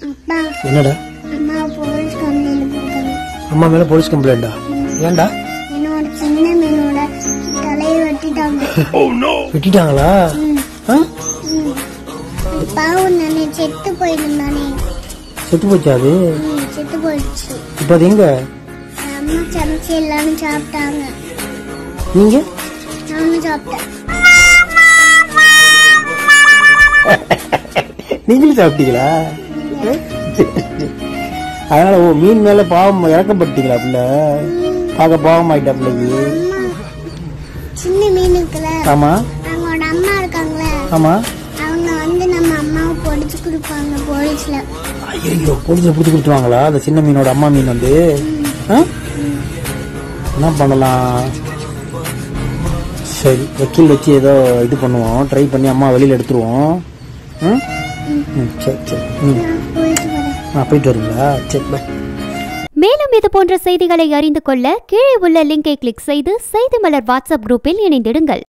அப்பா என்னடா அம்மா போலீஸ் கம்பெனியில் போட்டாங்க அம்மா மேல போலீஸ் கம்ப்ளைண்டா ஏன்டா என்னோட சின்ன மீனோட தலையை வெட்டிட்டாங்க வெட்டிட்டாங்களா ஆ? ம். பாவம் நானே செத்து போயிருந்தானே செத்து போச்சா அது ம், செத்து போயிடுச்சு இப்போ அது எங்க அம்மா சமைச்சு எல்லாரும் சாப்பிட்டாங்க நீங்க நானும் சாப்பிட்டேன் நீங்களும் சாப்பிட்டீங்களா அதனால ஓ மீன் மேல பாவம் இறக்கப்பட்டீங்களா பிள்ள பார்க்க பாவம் ஆயிட்டா பிள்ளைக்கு அம்மா சின்ன மீன் இருக்குல்ல ஆமா அவங்களோட அம்மா இருக்காங்களே ஆமா அவங்க வந்து நம்ம அம்மாவை பொடிச்சு கொடுப்பாங்க போலீஸ்ல ஐயோ போலீஸ்ல பிடிச்சி கொடுத்துருவாங்களா அந்த சின்ன மீனோட அம்மா மீன் வந்து ஆ? என்ன பண்ணலாம் சரி வக்கீல் வச்சு ஏதோ இது பண்ணுவோம் ட்ரை பண்ணி அம்மா வெளியில எடுத்துருவோம் ம்? ம், சரி சரி ம் நான் போயிட்டு வரேன் ஆ போயிட்டு வரீங்களா சரி பை மேலும் இது போன்ற செய்திகளை அறிந்து கொள்ள கீழே உள்ள லிங்கை கிளிக் செய்து செய்தி மலர் வாட்ஸ்அப் குரூப்பில் இணைந்திடுங்கள்